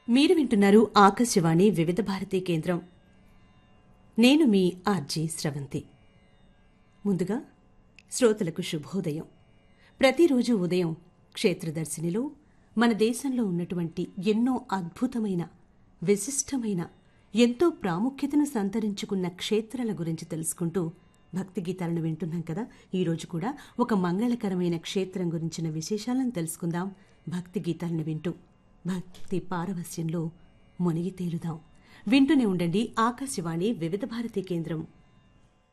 మీరు వింటున్నారు ఆకాశవాణి వివిధ భారతి కేంద్రం నేను మీ ఆర్జీ స్రవంతి ముందుగా శ్రోతలకు శుభోదయం ప్రతిరోజు ఉదయం క్షేత్రదర్శినిలో మన దేశంలో ఉన్నటువంటి ఎన్నో అద్భుతమైన విశిష్టమైన ఎంతో ప్రాముఖ్యతను సంతరించుకున్న క్షేత్రాల గురించి తెలుసుకుంటూ భక్తి గీతాలను వింటున్నాం కదా ఈరోజు కూడా ఒక మంగళకరమైన క్షేత్రం గురించిన విశేషాలను తెలుసుకుందాం భక్తి గీతాలను వింటూ భక్తి పారవస్యంలో మునిగి తేలుదాం వింటూనే ఉండండి ఆకాశవాణి వివిధ భారతి కేంద్రం